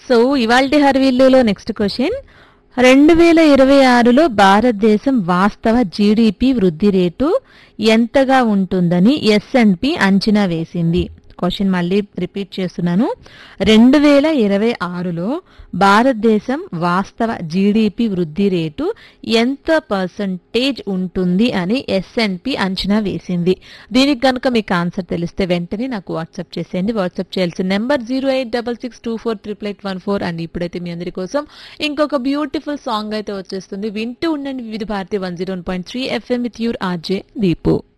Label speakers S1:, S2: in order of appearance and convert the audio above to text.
S1: so ఇవాల్టి హర్విల్లులో next question రెండు వేల ఇరవై ఆరులో భారతదేశం వాస్తవ జీడిపి వృద్ధి రేటు ఎంతగా ఉంటుందని ఎస్ఎన్పి అంచనా వేసింది క్వశ్చన్ మళ్ళీ రిపీట్ చేస్తున్నాను రెండు వేల ఇరవై ఆరులో భారతదేశం వాస్తవ జీడిపి వృద్ధి రేటు ఎంత పర్సంటేజ్ ఉంటుంది అని ఎస్ఎన్పి అంచనా వేసింది దీనికి కనుక మీకు ఆన్సర్ తెలిస్తే వెంటనే నాకు వాట్సాప్ చేసేయండి వాట్సాప్ చేయాల్సిన number zero eight double six two four triple eight one four and ఇప్పుడైతే మీ అందరి కోసం ఇంకొక బ్యూటిఫుల్ సాంగ్ అయితే వచ్చేస్తుంది వింటూ ఉండండి Vividh Bharati one zero point three FM with your RJ Deepu